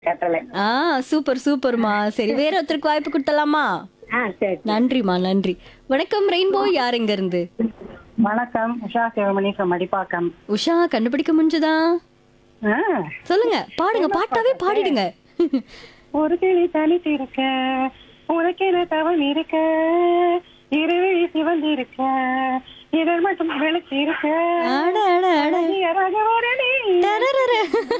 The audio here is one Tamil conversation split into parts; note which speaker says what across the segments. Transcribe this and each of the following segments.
Speaker 1: கட்டளை
Speaker 2: ஆ சூப்பர் சூப்பர்மா சரி வேற ஒருத்தருக்கு வாய்ப்பு கொடுத்தலாமா
Speaker 1: ஆ சரி
Speaker 2: நன்றிமா நன்றி வணக்கம் ரெயின்போ யார் எங்க இருந்து
Speaker 1: வணக்கம் உஷா சிவமணி from மடிப்பாக்கம்
Speaker 2: உஷா கண்டுபிடிக்க முடிஞ்சதா
Speaker 1: ஆ,
Speaker 2: சொல்லுங்க பாடுங்க பாட்டாவே பாடிடுங்க
Speaker 1: ஒரு கிளி தனித்து இருக்க உனக்கென தவம் இருக்க இருவிழி சிவந்திருக்க இதழ் மட்டும் விளக்கி இருக்க
Speaker 2: அட, அட, அட.
Speaker 1: ரகவரணி.
Speaker 2: டரரர.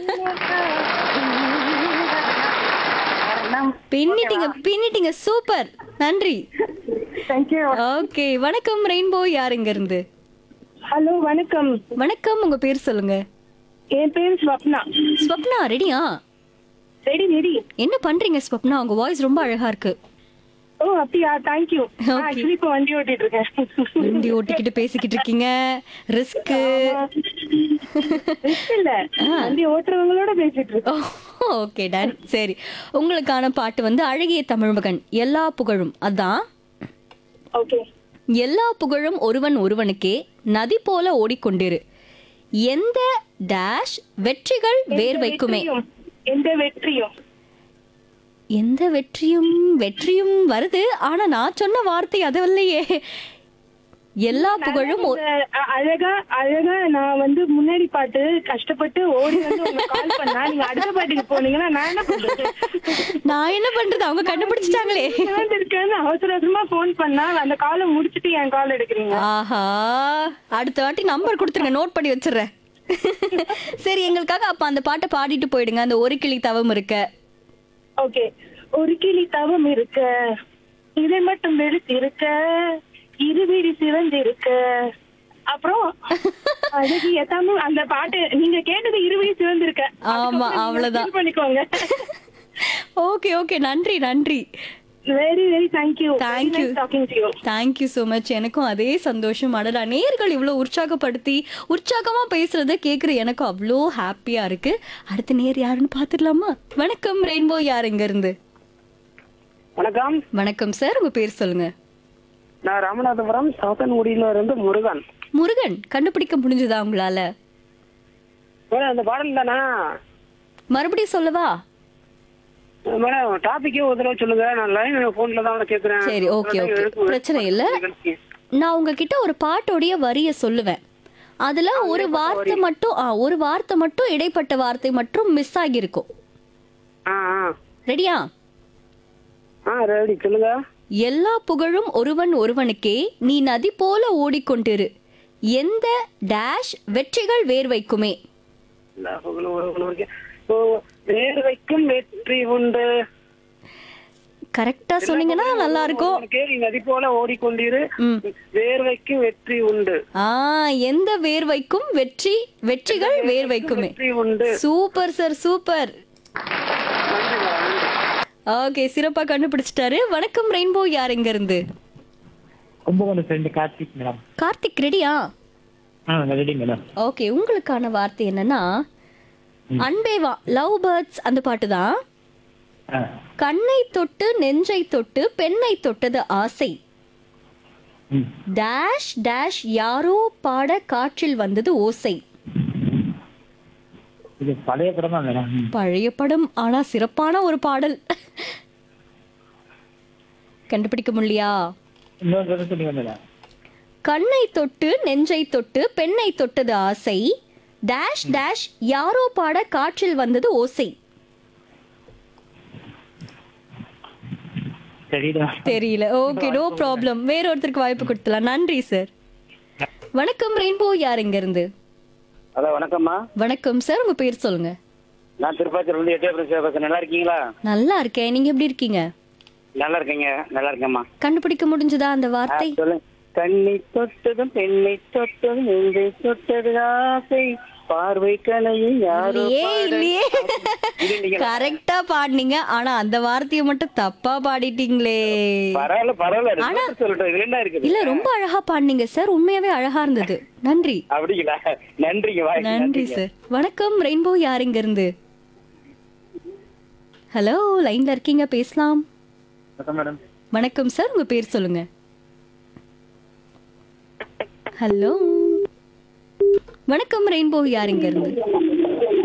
Speaker 1: நம்-
Speaker 2: பின்னிட்டீங்க பின்னிட்டீங்க சூப்பர் நன்றி
Speaker 1: Thank you.
Speaker 2: ஓகே வணக்கம் ரெயின்போ யார் எங்க இருந்து
Speaker 1: ஹலோ வணக்கம்
Speaker 2: வணக்கம் உங்க பேர் சொல்லுங்க
Speaker 1: என் பேர் ஸ்வப்னா
Speaker 2: ஸ்வப்னா ரெடியா
Speaker 1: ரெடி ரெடி
Speaker 2: என்ன பண்றீங்க ஸ்வப்னா உங்க வாய்ஸ் ரொம்ப அழகா இருக்கு
Speaker 1: ஓ அப்படியா தேங்க்யூ
Speaker 2: Okay.
Speaker 1: ஆக்சுவலி இப்போ வண்டி ஓட்டிட்டு இருக்கேன்
Speaker 2: வண்டி ஓட்டிக்கிட்டு பேசிக்கிட்டு இருக்கீங்க ரிஸ்க்
Speaker 1: Risk இல்ல வண்டி ஓட்டுறவங்களோட பேசிட்டு இருக்கேன்
Speaker 2: ஓகே டன் சரி உங்களுக்கான பாட்டு வந்து அழகிய தமிழ் மகன் எல்லா புகழும் அதான்
Speaker 1: ஓகே
Speaker 2: எல்லா புகழும் ஒருவன் ஒருவனுக்கே நதி போல ஓடிக்கொண்டிரு எந்த டேஷ் வெற்றிகள் வேர் வைக்குமே
Speaker 1: எந்த வெற்றியும்
Speaker 2: எந்த வெற்றியும் வெற்றியும் வருது ஆனா நான் சொன்ன வார்த்தை அது இல்லையே எல்லா புகழும் ஒ-
Speaker 1: இந்த அ- அழகா அழகா நான் வந்து முன்னாடி பாட்டு கஷ்டப்பட்டு ஓடி வந்து உங்களுக்கு கால் பண்ணா நீங்க அடுத்த பாட்டுக்கு போனீங்கன்னா நான் என்ன பண்றது
Speaker 2: நான் என்ன பண்றது அவங்க கண்டுபிடிச்சிட்டாங்களே
Speaker 1: இருக்கேன்னு அவசர அவசரமா போன் பண்ணா அந்த காலை முடிச்சிட்டு என் கால் எடுக்கிறீங்க
Speaker 2: ஆஹா அடுத்த வாட்டி நம்பர் கொடுத்துருங்க நோட் பண்ணி வச்சிடுறேன் சரி எங்களுக்காக அப்ப அந்த பாட்டை பாடிட்டு போயிடுங்க அந்த ஒரு கிளி தவம் இருக்க
Speaker 1: ஓகே ஒரு கிளி தவம் இருக்க இதை மட்டும் வெளுத்து இருக்க இருவிழி சிவந்து இருக்க அப்புறம் அழகிய தமிழ் அந்த பாட்டு நீங்க கேட்டது இருவிழி சிவந்து இருக்க
Speaker 2: ஆமா, அவ்வளவுதான்.
Speaker 1: பண்ணிக்கோங்க
Speaker 2: ஓகே ஓகே நன்றி நன்றி
Speaker 1: very very thank you
Speaker 2: Thank you.
Speaker 1: Talking to you
Speaker 2: thank you so much எனக்கும் அதே சந்தோஷம் அடடா நேர்கள் இவ்வளோ உற்சாகப்படுத்தி உற்சாகமா பேசுறத கேட்குற எனக்கும் அவ்வளோ ஹாப்பியா இருக்கு அடுத்த நேர் யாருன்னு பார்த்துடலாமா வணக்கம் ரெயின்போ யார் எங்க இருந்து
Speaker 3: வணக்கம்
Speaker 2: வணக்கம் சார் உங்க பேர் சொல்லுங்க
Speaker 3: நான் ராமநாதபுரம் சாத்தன்குடியில இருந்து முருகன்
Speaker 2: முருகன் கண்டுபிடிக்க முடிஞ்சதா உங்களால
Speaker 3: மேடம் அந்த பாடல் தானா
Speaker 2: மறுபடியும் சொல்லவா
Speaker 3: மேடம் டாபிக்கே ஒரு தடவை சொல்லுங்க நான் லைன் போன்ல தான் கேக்குறேன்
Speaker 2: சரி ஓகே ஓகே பிரச்சனை இல்ல நான் உங்ககிட்ட ஒரு பாட்டோடைய வரிய சொல்லுவேன் அதுல ஒரு வார்த்தை மட்டும் ஆ, ஒரு வார்த்தை மட்டும் இடைப்பட்ட வார்த்தை மட்டும் மிஸ் ஆகியிருக்கும்
Speaker 3: ஆ ஆ
Speaker 2: ரெடியா
Speaker 3: ஆ ரெடி சொல்லுங்க
Speaker 2: எல்லா புகழும் ஒருவன் ஒருவனுக்கே நீ நதி போல ஓடிக்கொண்டிரு எந்த டேஷ் வெற்றிகள் வேர் வைக்குமே
Speaker 3: எல்லா புகழும் ஒருவனுக்கே. ஓ, வேர்வைக்கும் வெற்றி உண்டு
Speaker 2: கரெக்டா சொன்னீங்கன்னா நல்லா இருக்கும்
Speaker 3: ஒருவனுக்கே நீ நதி போல ஓடிக்கொண்டிரு
Speaker 2: ம்.
Speaker 3: வேர்வைக்கும் வெற்றி உண்டு
Speaker 2: ஆ எந்த வேர்வைக்கும் வெற்றி வெற்றிகள் வேர் வைக்குமே
Speaker 3: வெற்றி உண்டு
Speaker 2: சூப்பர் சார் சூப்பர்
Speaker 3: நன்றி மேடம், நன்றி.
Speaker 2: ஓகே சிறப்பா கண்டுபிடிச்சிட்டாரு வணக்கம் ரெயின்போ யார் எங்க இருந்து
Speaker 4: கும்பகோணம் ஃப்ரெண்டு கார்த்திக் மேடம்
Speaker 2: கார்த்திக் ரெடியா
Speaker 4: ஆ ரெடி மேடம்
Speaker 2: ஓகே உங்களுக்கான வார்த்தை என்னன்னா அன்பேவா லவ் பேர்ட்ஸ் அந்த பாட்டு தான்
Speaker 4: ஆ
Speaker 2: கண்ணை தொட்டு நெஞ்சை தொட்டு பெண்ணை தொட்டது ஆசை
Speaker 4: ம்
Speaker 2: டேஷ் டேஷ் யாரோ பாட காற்றில் வந்தது ஓசை
Speaker 4: இது பழைய படம் தான் மேடம் ம்.
Speaker 2: பழைய படம் ஆனா சிறப்பான ஒரு பாடல் கண்டுபிடிக்க முடியா
Speaker 4: இன்னொரு தடவை சொல்லுங்க மேடம்
Speaker 2: கண்ணை தொட்டு நெஞ்சை தொட்டு பெண்ணை தொட்டது ஆசை டேஷ் டேஷ் யாரோ பாட காற்றில் வந்தது ஓசை
Speaker 4: தெரியல
Speaker 2: தெரியல ஓகே நோ ப்ராப்ளம் வேற ஒருத்தருக்கு வாய்ப்பு கொடுத்தலாம் நன்றி சார் வணக்கம் ரெயின்போ யார் எங்க இருந்து
Speaker 3: ஹலோ வணக்கம்மா
Speaker 2: வணக்கம் சார் உங்க பேர் சொல்லுங்க
Speaker 3: நான் திருப்பாச்சூர்ல இருந்து எட்டே பேசுறேன் நல்லா இருக்கீங்களா
Speaker 2: நல்லா இருக்கேன் நீங்க எப்படி இருக்கீங்க
Speaker 3: நல்லா இருக்கீங்க நல்லா இருக்கேம்மா
Speaker 2: கண்டுபிடிக்க முடிஞ்சதா அந்த வார்த்தை
Speaker 3: சொல்லுங்க கண்ணை தொட்டதும் பெண்ணை தொட்டதும் நெஞ்சை தொட்டது ஆசை பார்வை கலையும் யாரோ
Speaker 2: இல்லையே இல்லையே
Speaker 3: இது நீங்க
Speaker 2: கரெக்டா பாடினீங்க ஆனா அந்த வார்த்தையை மட்டும் தப்பா பாடிட்டீங்களே
Speaker 3: பரவாயில்ல பரவாயில்ல ரெண்டு சொல்லட்டும் இதுல என்ன இருக்குது
Speaker 2: இல்ல ரொம்ப அழகா பாடினீங்க சார் உண்மையாவே அழகா இருந்தது நன்றி
Speaker 3: அப்படிங்களா நன்றிங்க வாய்
Speaker 2: நன்றி சார் வணக்கம் ரெயின்போ யார் இங்க இருந்து ஹலோ லைன்ல இருக்கீங்க பேசலாம்
Speaker 4: மேடம்
Speaker 2: வணக்கம் சார் உங்க பேர் சொல்லுங்க ஹலோ வணக்கம் ரெயின்போ யார் இங்க இருந்து